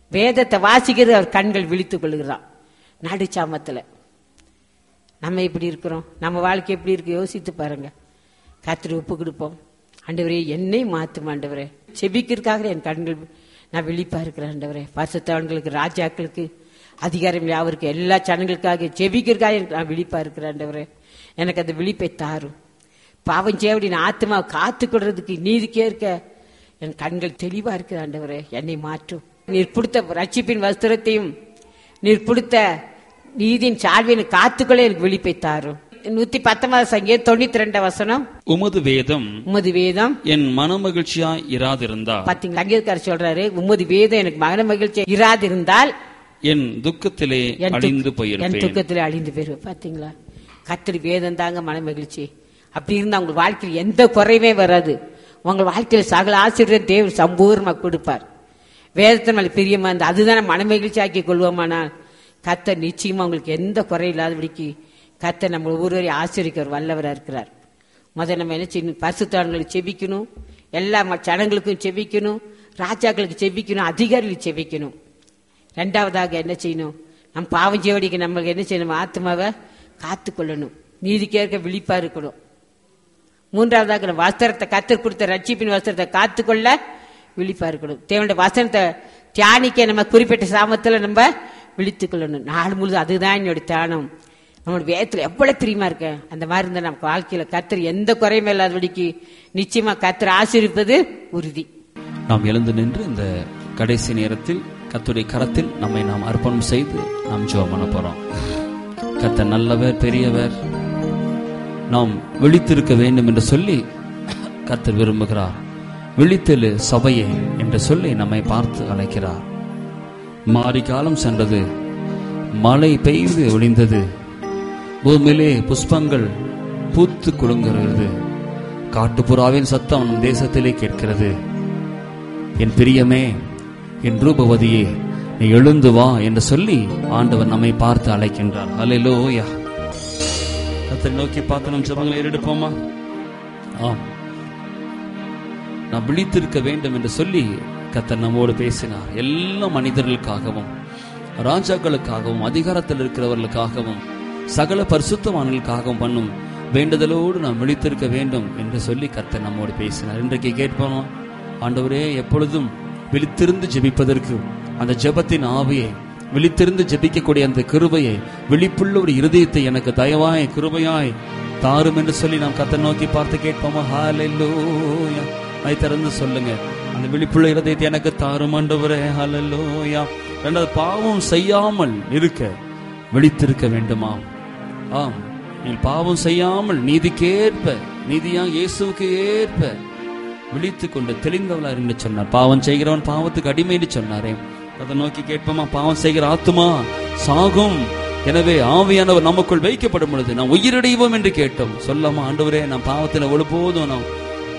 வேதத்தை வாசிக்கிறது அவர் கண்கள் விழித்துக் கொள்கிறான் நடுச்சாமத்துல நம்ம எப்படி இருக்கிறோம் நம்ம வாழ்க்கை எப்படி இருக்கு யோசித்து பாருங்க கத்திரி உப்பு கொடுப்போம் ஆண்டவரே என்னை மாத்தும் ஆண்டவரே செபிக்கிறதுக்காக என் கண்கள் நான் விழிப்பா இருக்கிறேன் ஆண்டவரே பரிசுத்தவன்களுக்கு ராஜாக்களுக்கு அதிகாரம் யாவருக்கு எல்லா சனங்களுக்காக செபிக்கிறதுக்காக எனக்கு நான் விழிப்பா இருக்கிறேன் ஆண்டவரே எனக்கு அந்த விழிப்பை தாரும் பாவம் சேவடி நான் ஆத்மா காத்துக்கொள்றதுக்கு நீதிக்கே இருக்க என் கண்கள் தெளிவா இருக்குது ஆண்டவரே என்னை மாற்றும் நீர் கொடுத்த ரட்சிப்பின் வஸ்திரத்தையும் நீர் கொடுத்த நீதியின் சால்வியின் காத்துக்கொள்ள எனக்கு விழிப்பை தாரும் நூத்தி பத்தொன்பது சங்கீதம் தொண்ணூத்தி ரெண்டு வசனம் உமது வேதம் உமது வேதம் என் மனமகிழ்ச்சியா இராதிருந்தா பாத்தீங்களா சங்கீதக்காரர் சொல்றாரு உமது வேதம் எனக்கு மகன மகிழ்ச்சி இராதிருந்தால் என் துக்கத்திலே என் துக்க- அழிந்து என் போயிருப்பேன் துக்கத்துல அழிந்து போயிருவேன் பாத்தீங்களா கத்திரி வேதம் தாங்க மன மகிழ்ச்சி அப்படி இருந்தா உங்க வாழ்க்கையில் எந்த குறையுமே வராது உங்க வாழ்க்கையில சகல ஆசிரியர் தேவன் சம்பூர்ணமா கொடுப்பார் வேதத்தின் மேல பிரியமா இருந்தா அதுதானே மன மகிழ்ச்சி ஆக்கி கொள்வோமானால் கத்த நிச்சயமா உங்களுக்கு எந்த குறை இல்லாதபடிக்கு கத்த நம்ம ஒவ்வொருவரையும் ஆசிரியர் வல்லவரா இருக்கிறார் முதல்ல நம்ம என்ன செய்யணும் பரிசுத்தான்களுக்கு செபிக்கணும் எல்லா ம- ஜனங்களுக்கும் செபிக்கணும் ராஜாக்களுக்கு செபிக்கணும் அதிகாரிகளுக்கு செபிக்கணும் ரெண்டாவதாக என்ன செய்யணும் நம் பாவம் செய்வடிக்கு நம்மளுக்கு என்ன செய்யணும் ஆத்மாவை காத்துக்கொள்ளணும் நீதிக்கேற்க விழிப்பா இருக்கணும் மூன்றாவதாக நம்ம வஸ்திரத்தை கத்தர் கொடுத்த ரட்சிப்பின் வஸ்திரத்தை காத்துக்கொள்ள விழிப்பா இருக்கணும் தேவனுடைய வசனத்தை தியானிக்க நம்ம குறிப்பிட்ட சாமத்துல நம்ம விழித்துக் கொள்ளணும் நாள் முழுதும் அதுதான் என்னுடைய தியானம் நம்மளோட வேதத்துல எவ்வளவு பிரியமா இருக்க அந்த மாதிரி இருந்தா நம்ம வாழ்க்கையில கத்தர் எந்த குறையுமே இல்லாதபடிக்கு நிச்சயமா கத்தர் ஆசீர்விப்பது உறுதி நாம் எழுந்து நின்று இந்த கடைசி நேரத்தில் கர்த்தருடைய கரத்தில் நம்மை நாம் அர்ப்பணம் செய்து நாம் ஜெபம் பண்ண போறோம் கர்த்தர் நல்லவர் பெரியவர் நாம் விழித்திருக்க வேண்டும் என்று சொல்லி கர்த்தர் விரும்புகிறார் விழித்தெழு சபையே என்று சொல்லி நம்மை பார்த்து அழைக்கிறார் மாரி காலம் சென்றது மழை பெய்து ஒளிந்தது பூமியிலே புஷ்பங்கள் பூத்து குலுங்குகிறது காட்டுப்புறாவின் சத்தம் நம் தேசத்திலே கேட்கிறது என் பிரியமே என் ரூபவதியே நீ எழுந்து வா என்று சொல்லி ஆண்டவர் நம்மை பார்த்து அழைக்கின்றார் ஹalleluya கர்த்தரை நோக்கி பார்த்து நம் ஜெபங்களை ஏறெடுப்போமா ஆம் நாம் விழித்திருக்க வேண்டும் என்று சொல்லி கர்த்தர் நம்மோடு பேசினார் எல்லா மனிதர்களுக்காகவும் ராஜாக்களுக்காகவும் அதிகாரத்தில் இருக்கிறவர்களுக்காகவும் சகல பரிசுத்தவான்களுக்காகவும் பண்ணும் வேண்டுதலோடு நாம் விழித்திருக்க வேண்டும் என்று சொல்லி கர்த்தர் நம்மோடு பேசினார் இன்றைக்கு கேட்போமா ஆண்டவரே எப்பொழுதும் விழித்திருந்து ஜெபிப்பதற்கு அந்த ஜெபத்தின் ஆவியை விழித்திருந்து ஜெபிக்கக்கூடிய அந்த கிருபையை விழிப்புள்ள ஒரு இருதயத்தை எனக்கு தயவாய் கிருபையாய் தாரும் என்று சொல்லி நாம் கத்தை நோக்கி பார்த்து கேட்போமா ஹalleluya அதை திறந்து சொல்லுங்க அந்த விழிப்புள்ள இருதயத்தை எனக்கு தாரும் ஆண்டவரே ஹalleluya ரெண்டாவது பாவம் செய்யாமல் இருக்க விழித்திருக்க வேண்டுமா ஆம் நீ பாவம் செய்யாமல் நீதிக்கேற்ப நீதியா இயேசுவுக்கு ஏற்ப விழித்துக் கொண்டு தெளிந்தவளா என்று சொன்னார் பாவம் செய்கிறவன் பாவத்துக்கு அடிமை என்று சொன்னாரே அதை நோக்கி கேட்போமா பாவம் செய்கிற ஆத்துமா சாகும் எனவே ஆவியானவர் நமக்குள் வைக்கப்படும் பொழுது நாம் உயிரடைவோம் என்று கேட்டோம் சொல்லாமா ஆண்டவரே நான் பாவத்தில் ஒழுபோதும் நாம்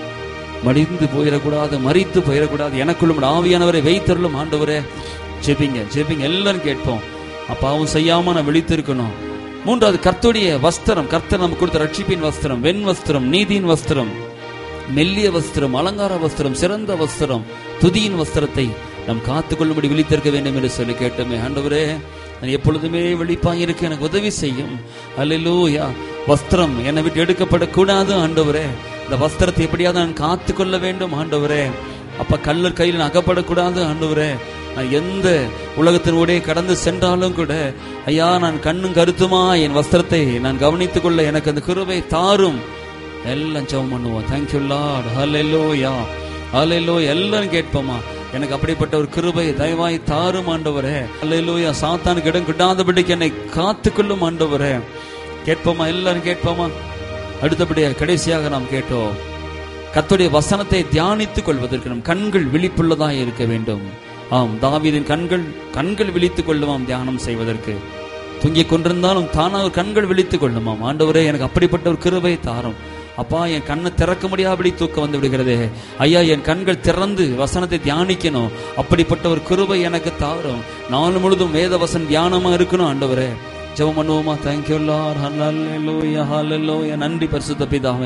மடிந்து போயிடக்கூடாது மறித்து போயிடக்கூடாது எனக்குள்ளும் உம்முடைய ஆவியானவரை வைத்தருளும் ஆண்டவரே ஜெபிங்க ஜெபிங்க எல்லாரும் கேட்போம் அப்பாவும் செய்யாம நான் விழித்திருக்கணும் மூன்றாவது கர்த்தருடைய வஸ்திரம் கர்த்தர் நமக்கு கொடுத்த ரட்சிப்பின் வஸ்திரம் வெண் வஸ்திரம் நீதியின் வஸ்திரம் மெல்லிய வஸ்திரம் அலங்கார வஸ்திரம் சிறந்த வஸ்திரம் துதியின் வஸ்திரத்தை நாம் காத்துக்கொள்ளும்படி விழித்திருக்க வேண்டும் என்று சொல்லி கேட்டோமே ஆண்டவரே நான் எப்பொழுதுமே விழிப்பாய் இருக்க எனக்கு உதவி செய்யும் அல்லேலூயா வஸ்திரம் என்னை விட்டு எடுக்கப்படக்கூடாது ஆண்டவரே இந்த வஸ்திரத்தை எப்படியாவது நான் காத்துக்கொள்ள வேண்டும் ஆண்டவரே அப்ப கல்லர் கையில் நான் அகப்படக்கூடாது ஆண்டவரே நான் எந்த உலகத்தினூடே கடந்து சென்றாலும் கூட ஐயா நான் கண்ணும் கருத்துமா என் வஸ்திரத்தை நான் கவனித்துக் கொள்ள எனக்கு அந்த கிருபை தாரும் எல்லாம் ஜெபம் பண்ணுவோம் தேங்க்யூ லார்ட் ஹalleluya ஹalleluya எல்லாரும் கேட்போமா எனக்கு அப்படிப்பட்ட ஒரு கிருபை தயவாய் தாரும் ஆண்டவரே ஹalleluya சாத்தானுக்கு இடம் கிட்டாதபடிக்கு என்னை காத்துக்கொள்ளும் ஆண்டவரே கேட்போமா எல்லாரும் கேட்போமா அடுத்தபடியாக கடைசியாக நாம் கேட்டோம் கர்த்தருடைய வசனத்தை தியானித்துக் கொள்வதற்கு நம் கண்கள் விழிப்புள்ளதாக இருக்க வேண்டும் ஆம் தாவீதின் கண்கள் கண்கள் விழித்துக் கொள்ளுமாம் தியானம் செய்வதற்கு தூங்கிக் கொண்டிருந்தாலும் தானாக கண்கள் விழித்துக் கொள்ளுமாம் ஆண்டவரே எனக்கு அப்படிப்பட்ட ஒரு கிருபை தாரும் அப்பா என் கண்ணை திறக்க முடியாதபடி தூக்கம் வந்து விடுகிறதே ஐயா என் கண்கள் திறந்து வசனத்தை தியானிக்கணும் அப்படிப்பட்ட ஒரு கிருபை எனக்கு தாரும் நாள் முழுதும் வேத வசன் தியானமா இருக்கணும் ஆண்டவரே ஜெபம் பண்ணுவோமா தேங்க்யூ லார்ட் ஹalleluya ஹalleluya நன்றி பரிசுத்த பிதாவே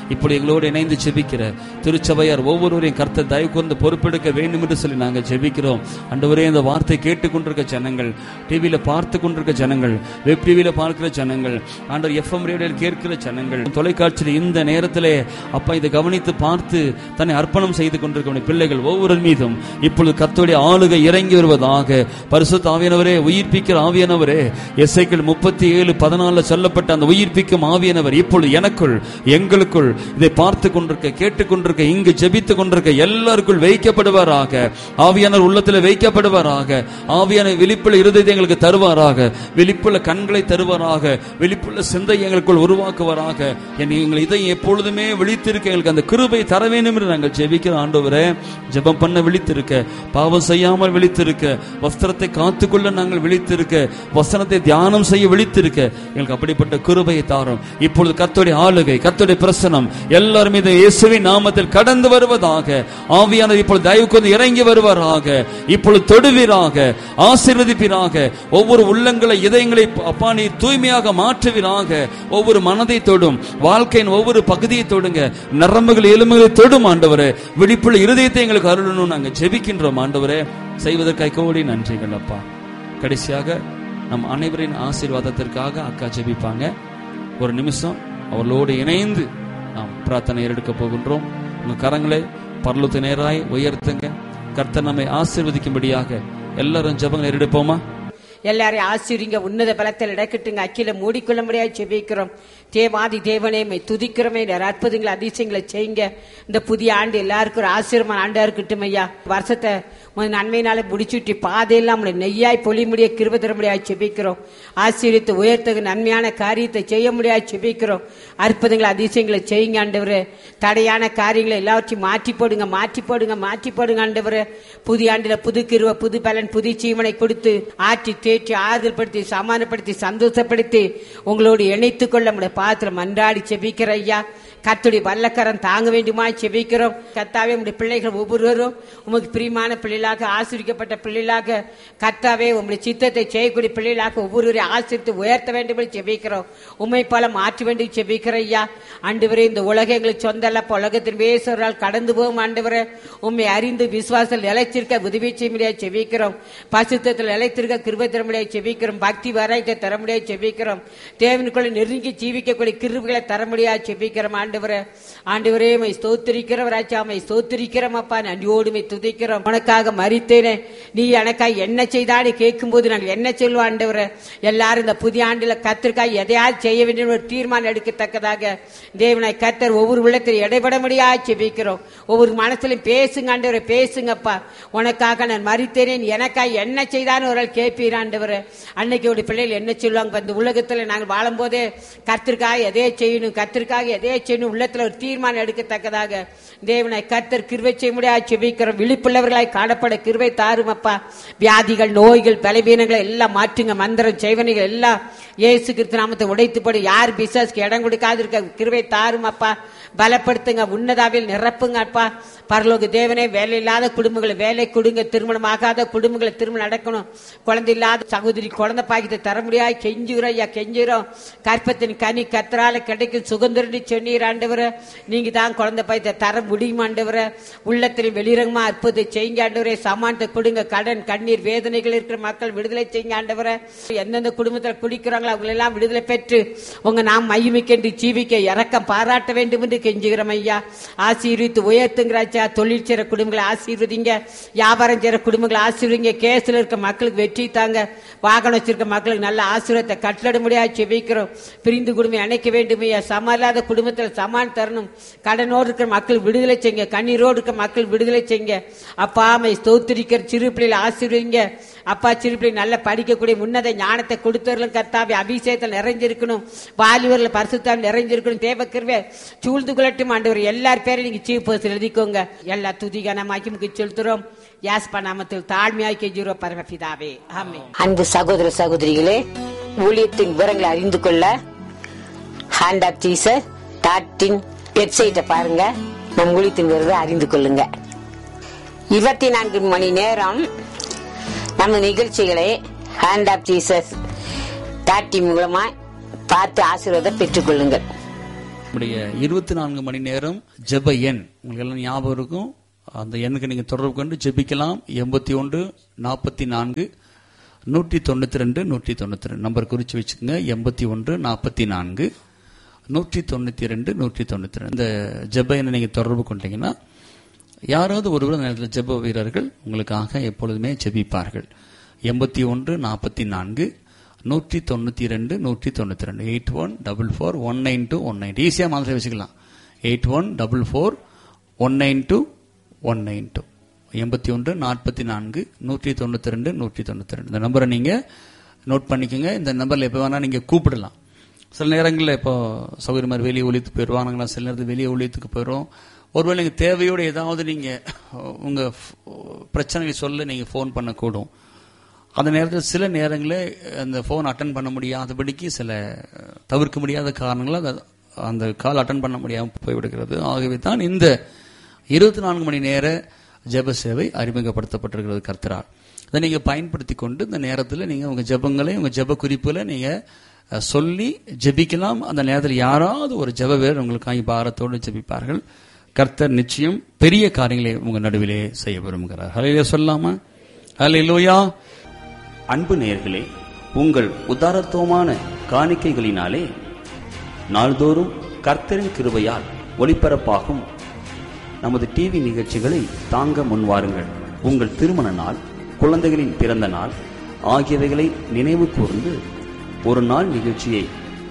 இப்படி எங்களோடு இணைந்து ஜெபிக்கிற திருச்சபையார் ஒவ்வொருவரையும் கர்த்தர் தயவு கூர்ந்து பொறுப்பெடுக்க வேண்டும் என்று சொல்லி நாங்கள் ஜெபிக்கிறோம் அண்டவரே இந்த வார்த்தை கேட்டுக்கொண்டிருக்க ஜனங்கள் டிவியில பார்த்து கொண்டிருக்க ஜனங்கள் வெப் டிவியில பார்க்கிற ஜனங்கள் ஆண்டவர் எஃப்எம் ரேடியோவில் கேட்கிற ஜனங்கள் தொலைக்காட்சியில் இந்த நேரத்திலே அப்பா இதை கவனித்து பார்த்து தன்னை அர்ப்பணம் செய்து கொண்டிருக்க பிள்ளைகள் ஒவ்வொரு மீதும் இப்பொழுது கர்த்தருடைய ஆளுகை இறங்கி வருவதாக பரிசுத்த ஆவியானவரே உயிர்ப்பிக்கிற ஆவியானவரே எஸ்ஐக்கள் முப்பத்தி ஏழு பதினாலுல சொல்லப்பட்ட அந்த உயிர்ப்பிக்கும் ஆவியானவர் இப்பொழுது எனக்குள் எங்களுக்குள் இதை பார்த்து கொண்டிருக்க கேட்டுக்கொண்டிருக்க இங்கு ஜெபித்து கொண்டிருக்க எல்லாருக்குள் வைக்கப்படுவாராக ஆவியானவர் உள்ளத்தில் வைக்கப்படுவாராக ஆவியான விழிப்புள்ள இருதயத்தை எங்களுக்கு தருவாராக விழிப்புள்ள கண்களை தருவாராக விழிப்புள்ள சிந்தை எங்களுக்குள் உருவாக்குவாராக என் எங்கள் இதை எப்பொழுதுமே விழித்திருக்க எங்களுக்கு அந்த கிருபை தர வேண்டும் என்று நாங்கள் ஜெபிக்கிற ஆண்டவரே ஜெபம் பண்ண விழித்திருக்க பாவம் செய்யாமல் விழித்திருக்க வஸ்திரத்தை காத்துக்கொள்ள நாங்கள் விழித்திருக்க வசனத்தை தியானம் செய்ய விழித்திருக்க எங்களுக்கு அப்படிப்பட்ட கிருபையை தாரும் இப்பொழுது கத்தோடைய ஆளுகை கத்தோடைய பிரசனம் எல்லாரும் மீது இயேசுவின் நாமத்தில் கடந்து வருவதாக ஆவியானவர் இப்பொழுது தயவு கொண்டு இறங்கி வருவாராக இப்பொழுது தொடுவீராக ஆசீர்வதிப்பீராக ஒவ்வொரு உள்ளங்களை இதயங்களை அப்பா நீ தூய்மையாக மாற்றுவீராக ஒவ்வொரு மனதை தொடும் வாழ்க்கையின் ஒவ்வொரு பகுதியை தொடுங்க நரம்புகள் எலும்புகளை தொடும் ஆண்டவரே விழிப்புள்ள இருதயத்தை எங்களுக்கு அருளணும் நாங்க ஜெபிக்கின்றோம் ஆண்டவரே செய்வதற்காக கோடி நன்றிகள் அப்பா கடைசியாக நம் அனைவரின் ஆசீர்வாதத்திற்காக அக்கா ஜெபிப்பாங்க ஒரு நிமிஷம் அவர்களோடு இணைந்து நாம் பிரார்த்தனை எடுக்க போகின்றோம் உங்க கரங்களை பரலத்து நேராய் உயர்த்துங்க கர்த்தர் நம்மை ஆசீர்வதிக்கும்படியாக எல்லாரும் ஜெபங்களை எடுப்போமா எல்லாரையும் ஆசிரிங்க உன்னத பலத்தில் இடக்கட்டுங்க அக்கில மூடிக்கொள்ள முடியாது செபிக்கிறோம் தேவாதி தேவனே மை துதிக்கிறோமே நிறைய அற்புதங்களை அதிசயங்களை செய்யுங்க இந்த புதிய ஆண்டு எல்லாருக்கும் ஒரு ஆசீர்வான ஆண்டா இருக்கட்டும் ஐயா வருஷத்தை உன் நன்மையினால முடிச்சுட்டி பாதையெல்லாம் நம்மளை நெய்யாய் பொழி முடிய கிருப தர முடியாது செபிக்கிறோம் ஆசீர்வித்து உயர்த்தகு நன்மையான காரியத்தை செய்ய முடியாது செபிக்கிறோம் அற்புதங்களை அதிசயங்களை செய்யுங்க ஆண்டவரே தடையான காரியங்களை எல்லாவற்றையும் மாற்றி போடுங்க மாற்றி போடுங்க மாற்றி போடுங்க ஆண்டவரே புதிய ஆண்டுல புது கிருவ புது பலன் புது ஜீவனை கொடுத்து ஆற்றி தேற்றி ஆறுதல் படுத்தி சமாதானப்படுத்தி சந்தோஷப்படுத்தி உங்களோடு இணைத்துக் கொள்ள நம்முடைய பாத்திரம் மன்றாடி செபிக்கிற ஐயா கத்துடைய வல்லக்கரம் தாங்க வேண்டுமா செபிக்கிறோம் கத்தாவே உங்களுடைய பிள்ளைகள் ஒவ்வொருவரும் உமக்கு பிரியமான பிள்ளைகளாக ஆசிரிக்கப்பட்ட பிள்ளைகளாக கத்தாவே உங்களுடைய சித்தத்தை செய்யக்கூடிய பிள்ளைகளாக ஒவ்வொருவரையும் ஆசிரித்து உயர்த்த வேண்டும் என்று செபிக்கிறோம் உண்மை போல மாற்ற வேண்டும் செபிக்கிற ஐயா ஆண்டவரே இந்த உலகம் எங்களுக்கு சொந்தல்ல அப்ப உலகத்தின் வேசவரால் கடந்து போகும் ஆண்டவரே உண்மை அறிந்து விசுவாசத்தில் நிலைச்சிருக்க உதவி செய்ய முடியாது செபிக்கிறோம் பசுத்தத்தில் நிலைத்திருக்க கிருபை தர முடியாது செபிக்கிறோம் பக்தி வராய்க்க தர முடியாது செபிக்கிறோம் தேவனுக்குள்ள நெருங்கி ஜீவிக்கக்கூடிய கிருபைகளை தர முடியாது செபிக்கிறோம் ஆண்டவரே ஆண்டவரே மை ஸ்தோத்திரிக்கிறவராச்சா மை ஸ்தோத்திரிக்கிறோம் அப்பா நன்றியோடு மை துதிக்கிறோம் உனக்காக மறித்தேனே நீ எனக்காக என்ன செய்தான்னு கேட்கும்போது நாங்கள் என்ன சொல்லுவோம் ஆண்டவரே எல்லாரும் இந்த புதிய ஆண்டுல கத்திற்காக எதையாவது செய்ய வேண்டும் ஒரு தீர்மானம் எடுக்கத்தக்கதாக தேவனை கத்தர் ஒவ்வொரு உள்ளத்தில் இடைபட முடியாது செபிக்கிறோம் ஒவ்வொரு மனசுலையும் பேசுங்க ஆண்டவரை பேசுங்கப்பா உனக்காக நான் மறித்தேனே நீ எனக்காக என்ன செய்தான்னு ஒரு ஆள் கேட்பீர் ஆண்டவரே அன்னைக்கு ஒரு பிள்ளைகள் என்ன சொல்லுவாங்க இந்த உலகத்துல நாங்கள் வாழும்போதே கத்திற்காக எதையே செய்யணும் கத்திற்காக எதையே செய்யணும் உள்ளத்துல ஒரு தீர்மானம் எடுக்கத்தக்கதாக தேவனை கர்த்தர் கிருவை செய்ய முடியாது செபிக்கிறோம் விழிப்புள்ளவர்களாய் காணப்பட கிருவை தாரும் அப்பா வியாதிகள் நோய்கள் பலவீனங்களை எல்லாம் மாற்றுங்க மந்திரம் செய்வனைகள் எல்லாம் இயேசு கிறிஸ்து நாமத்தை உடைத்து போடு யார் பிசாஸ்க்கு இடம் கொடுக்காது இருக்க கிருவை தாரும் அப்பா பலப்படுத்துங்க உன்னதாவில் நிரப்புங்க அப்பா பரலோக தேவனே வேலை இல்லாத குடும்பங்களை வேலை கொடுங்க திருமணம் ஆகாத குடும்பங்களை திருமணம் நடக்கணும் குழந்தை இல்லாத சகோதரி குழந்தை பாக்கியத்தை தர முடியாது கெஞ்சுகிறோம் ஐயா கெஞ்சுகிறோம் கற்பத்தின் கனி கத்தரால கிடைக்கும் சுதந்திரன்னு சொன்னீர் ஆண்டவர நீங்க தான் குழந்தை பாயத்தை தர முடியும் ஆண்டவர உள்ளத்தில் வெளிரங்கமா அற்புதத்தை செய்யுங்க ஆண்டவரே சமானத்தை கொடுங்க கடன் கண்ணீர் வேதனைகள் இருக்கிற மக்கள் விடுதலை செய்யுங்க ஆண்டவர எந்தெந்த குடும்பத்தில் குடிக்கிறாங்களோ அவங்க எல்லாம் விடுதலை பெற்று உங்க நாம் மையமிக்கென்று ஜீவிக்க இறக்கம் பாராட்ட வேண்டும் என்று கெஞ்சுகிறோம் ஐயா ஆசீர்வித்து உயர்த்துங்கிறாச்சா தொழில் செய்கிற குடும்பங்களை ஆசீர்வதிங்க வியாபாரம் செய்கிற குடும்பங்களை ஆசீர்வதிங்க கேஸ்ல இருக்க மக்களுக்கு வெற்றி தாங்க வாகனம் வச்சிருக்க மக்களுக்கு நல்ல ஆசீர்வாதத்தை கட்டளை முடியாது செபிக்கிறோம் பிரிந்து குடும்பம் இணைக்க வேண்டும் ஐயா சம இல்லாத குடும்பத்தில் சமான் தரணும் கடனோடு இருக்கிற மக்கள் விடுதலை செய்யுங்க கண்ணீரோடு இருக்க மக்கள் விடுதலை செய்யுங்க அப்பா அம்மை ஸ்தோத்திரிக்கிற சிறு பிள்ளைகளை ஆசீர்வதிங்க அப்பா சிறு பிள்ளை நல்ல படிக்கக்கூடிய உன்னத ஞானத்தை கொடுத்தவர்களும் கர்த்தாவி அபிஷேகத்தில் நிறைஞ்சிருக்கணும் வாலிபர்கள் பரிசுத்தால் நிறைஞ்சிருக்கணும் தேவக்கிருவே சூழ்ந்து கொள்ளட்டும் ஆண்டவர் எல்லார் பேரையும் நீங்க சீஃப் பர்சன் எழுதிக்கோங்க எல்லா துதிகனமாக்கி முக்கிய செலுத்துறோம் யாஸ்பா நாமத்தில் தாழ்மையாய் கெஞ்சுரோ பரமபிதாவே ஆமே அன்பு சகோதர சகோதரிகளே ஊழியத்தின் விவரங்களை அறிந்து கொள்ள ஹேண்ட் ஆப் டீசர் டாட்டின் வெப்சைட்டை பாருங்க நம் ஊழியத்தின் விவரத்தை அறிந்து கொள்ளுங்க இருபத்தி நான்கு மணி நேரம் நம்ம நிகழ்ச்சிகளை ஹேண்ட் ஆப் டீசர்ஸ் டாட்டி மூலமா பார்த்து ஆசீர்வாதம் பெற்றுக்கொள்ளுங்கள் நம்முடைய இருபத்தி நான்கு மணி நேரம் ஜெப எண் உங்களுக்கு எல்லாம் ஞாபகம் இருக்கும் அந்த எண்ணுக்கு நீங்க தொடர்பு கொண்டு ஜெபிக்கலாம் எண்பத்தி ஒன்று நாற்பத்தி நான்கு நூற்றி தொண்ணூத்தி ரெண்டு நூற்றி தொண்ணூத்தி ரெண்டு நம்பர் குறிச்சு வச்சுக்கோங்க எண்பத்தி ஒன்று நாற்பத்தி நான்கு நூற்றி தொண்ணூத்தி ரெண்டு நூற்றி தொண்ணூத்தி ரெண்டு இந்த ஜெப எண்ணை நீங்க தொடர்பு கொண்டீங்கன்னா யாராவது ஒருவர் அந்த நேரத்தில் ஜெப வீரர்கள் உங்களுக்காக எப்பொழுதுமே ஜெபிப்பார்கள் எண்பத்தி ஒன்று நாற்பத்தி நான்கு நூற்றி தொண்ணூற்றி ரெண்டு நூற்றி தொண்ணூற்றி ரெண்டு eight one double four one nine two one nine ஈஸியாக மாதிரி வச்சுக்கலாம் eight one double four one nine two one nine two எண்பத்தி ஒன்று நாற்பத்தி நான்கு நூற்றி தொண்ணூற்றி ரெண்டு நூற்றி தொண்ணூற்றி ரெண்டு இந்த நம்பரை நீங்கள் நோட் பண்ணிக்கோங்க இந்த நம்பரில் எப்போ வேணால் நீங்கள் கூப்பிடலாம் சில நேரங்களில் இப்போ சௌகரியமாக மாதிரி வெளியே ஒழித்துக்கு போயிடுவாங்களா சில நேரத்தில் வெளியே ஒழித்துக்கு போயிடும் ஒருவேளை நீங்கள் தேவையோடு ஏதாவது நீங்கள் உங்கள் பிரச்சனைகளை சொல்ல நீங்கள் ஃபோன் பண்ணக்கூடும் அந்த நேரத்தில் சில நேரங்களில் அந்த ஃபோன் அட்டன் பண்ண முடியாதபடிக்கு சில தவிர்க்க முடியாத காரணங்களால் அது- அந்த கால் அட்டன் பண்ண முடியாமல் போய்விடுகிறது ஆகவே தான் இந்த இருபத்தி நான்கு மணி நேர ஜெப சேவை அறிமுகப்படுத்தப்பட்டிருக்கிறது கர்த்தரால் இதை நீங்கள் பயன்படுத்தி கொண்டு இந்த நேரத்தில் நீங்கள் உங்கள் ஜெபங்களை உங்கள் ஜெப குறிப்புகளை நீங்கள் அஹ், சொல்லி ஜெபிக்கலாம் அந்த நேரத்தில் யாராவது ஒரு ஜெப வீரர் உங்களுக்காக பாரத்தோடு ஜெபிப்பார்கள் கர்த்தர் நிச்சயம் பெரிய காரியங்களை உங்கள் நடுவிலே செய்ய விரும்புகிறார் ஹலையிலே சொல்லாமா ஹலையிலோயா அன்பு நேயர்களே உங்கள் உதாரத்துவமான காணிக்கைகளினாலே நாள்தோறும் கர்த்தரின் கிருபையால் ஒளிபரப்பாகும் நமது டிவி நிகழ்ச்சிகளை தாங்க முன்வாருங்கள் உங்கள் திருமண நாள் குழந்தைகளின் பிறந்த நாள் ஆகியவைகளை நினைவு கூர்ந்து ஒரு நாள் நிகழ்ச்சியை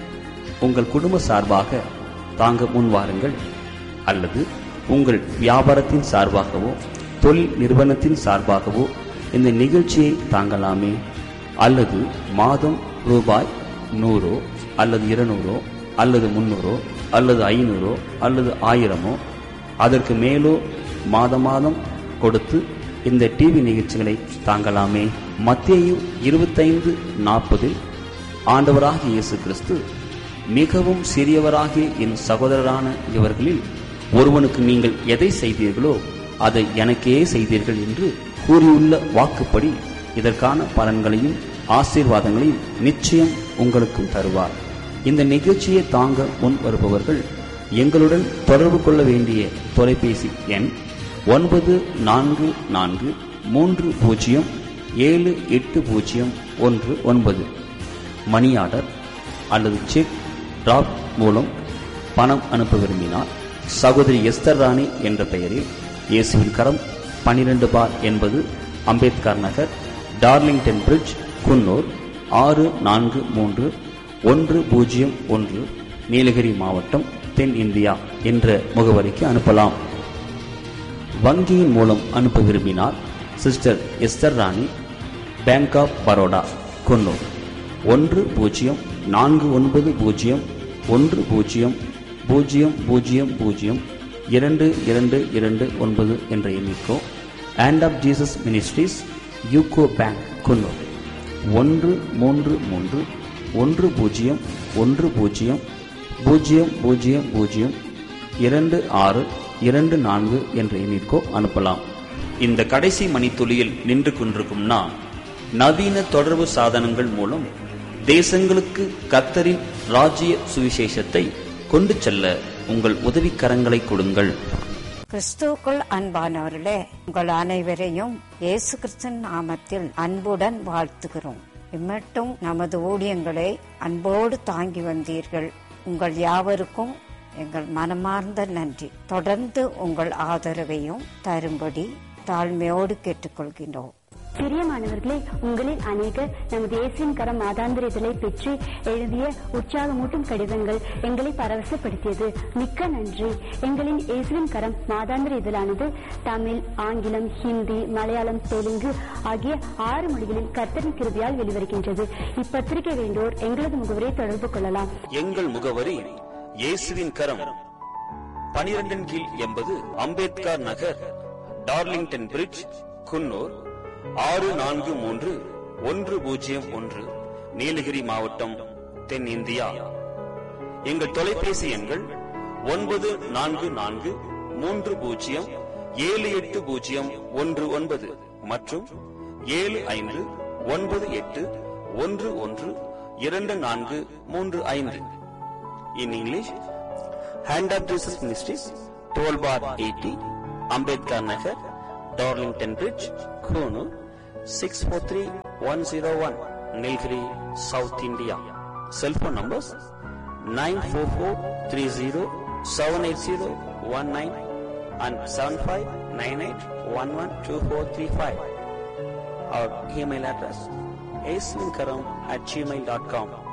உங்கள் குடும்ப சார்பாக தாங்க முன்வாருங்கள் அல்லது உங்கள் வியாபாரத்தின் சார்பாகவோ தொழில் நிறுவனத்தின் சார்பாகவோ இந்த நிகழ்ச்சியை தாங்கலாமே அல்லது மாதம் ரூபாய் நூறோ அல்லது இருநூறோ அல்லது முன்னூறோ அல்லது ஐநூறோ அல்லது ஆயிரமோ அதற்கு மேலோ மாதம் மாதம் கொடுத்து இந்த டிவி நிகழ்ச்சிகளை தாங்கலாமே மத்தேயு இருபத்தைந்து நாற்பதில் ஆண்டவராகிய இயேசு கிறிஸ்து மிகவும் சிறியவராகிய என் சகோதரரான இவர்களில் ஒருவனுக்கு நீங்கள் எதை செய்தீர்களோ அதை எனக்கே செய்தீர்கள் என்று கூறியுள்ள வாக்குப்படி இதற்கான பலன்களையும் ஆசீர்வாதங்களையும் நிச்சயம் உங்களுக்கும் தருவார் இந்த நிகழ்ச்சியை தாங்க முன் வருபவர்கள் எங்களுடன் தொடர்பு கொள்ள வேண்டிய தொலைபேசி எண் ஒன்பது நான்கு நான்கு மூன்று பூஜ்ஜியம் ஏழு எட்டு பூஜ்ஜியம் ஒன்று ஒன்பது மணி ஆர்டர் அல்லது செக் டிராப் மூலம் பணம் அனுப்ப விரும்பினால் சகோதரி எஸ்தர் ராணி என்ற பெயரில் இயேசுவின் கரம் 12 பார் என்பது அம்பேத்கர் நகர் டார்லிங்டன் பிரிட்ஜ் குன்னூர் ஆறு நான்கு மூன்று ஒன்று பூஜ்ஜியம் ஒன்று நீலகிரி மாவட்டம் தென் இந்தியா என்ற முகவரிக்கு அனுப்பலாம் வங்கியின் மூலம் அனுப்ப விரும்பினால் sister Esther Rani bank of Baroda Coonoor ஒன்று பூஜ்ஜியம் நான்கு ஒன்பது பூஜ்ஜியம் ஒன்று பூஜ்ஜியம் பூஜ்ஜியம் பூஜ்ஜியம் பூஜ்ஜியம் இரண்டு இரண்டு இரண்டு ஒன்பது என்ற எண்ணிக்கோ and of Jesus ministries UCO bank Coonoor ஒன்று மூன்று மூன்று ஒன்று பூஜ்ஜியம் ஒன்று பூஜ்ஜியம் பூஜ்ஜியம் பூஜ்ஜியம் பூஜ்ஜியம் இரண்டு ஆறு இரண்டு நான்கு என்ற எண்ணிற்கோ அனுப்பலாம் இந்த கடைசி மணித்துளியில் நின்று கொண்டிருக்கும் நாம் நவீன தொடர்பு சாதனங்கள் மூலம் தேசங்களுக்கு கத்தரின் ராஜ்ய சுவிசேஷத்தை கொண்டு செல்ல உங்கள் உதவிக்கரங்களை கொடுங்கள் கிறிஸ்துவுக்குள் அன்பானவர்களே உங்கள் அனைவரையும் இயேசு கிறிஸ்தன் நாமத்தில் அன்புடன் வாழ்த்துகிறோம் இம்மட்டும் நமது ஊழியங்களை அன்போடு தாங்கி வந்தீர்கள் உங்கள் யாவருக்கும் எங்கள் மனமார்ந்த நன்றி தொடர்ந்து உங்கள் ஆதரவையும் தரும்படி தாழ்மையோடு கேட்டுக்கொள்கின்றோம் பிரியமானவர்களே உங்களில் அநேகர் நமது இயேசுவின் கரம் மாதாந்திர இதழை பெற்று எழுதிய உற்சாகமூட்டும் கடிதங்கள் எங்களை பரவசப்படுத்தியது மிக்க நன்றி எங்களின் இயேசுவின் கரம் மாதாந்திர இதழானது தமிழ் ஆங்கிலம் ஹிந்தி மலையாளம் தெலுங்கு ஆகிய ஆறு மொழிகளில் கர்த்தரின் கிருபையால் வெளிவருகின்றது இப்பத்திரிகை வேண்டோர் எங்களது முகவரை தொடர்பு கொள்ளலாம் எங்கள் முகவரி இயேசுவின் கரம் பனிரெண்டின் கீழ் எண்பது அம்பேத்கர் நகர் டார்லிங்டன் பிரிட்ஜ் குன்னூர் ஆறு நான்கு மூன்று ஒன்று பூஜ்ஜியம் ஒன்று நீலகிரி மாவட்டம் தென் இந்தியா எங்கள் தொலைபேசி எண்கள் ஒன்பது நான்கு நான்கு மூன்று பூஜ்ஜியம் ஏழு எட்டு பூஜ்ஜியம் ஒன்று ஒன்பது மற்றும் ஏழு ஐந்து ஒன்பது எட்டு ஒன்று ஒன்று இரண்டு நான்கு மூன்று ஐந்து in English Hand of Jesus Ministries, 12 bar 80, Ambedkar Nagar, Darlington Bridge, Kunu, 643101, Nilgiri, South India. Cell phone numbers 94430-78019 and 7598112435. Our email address aswinkaram at gmail.com.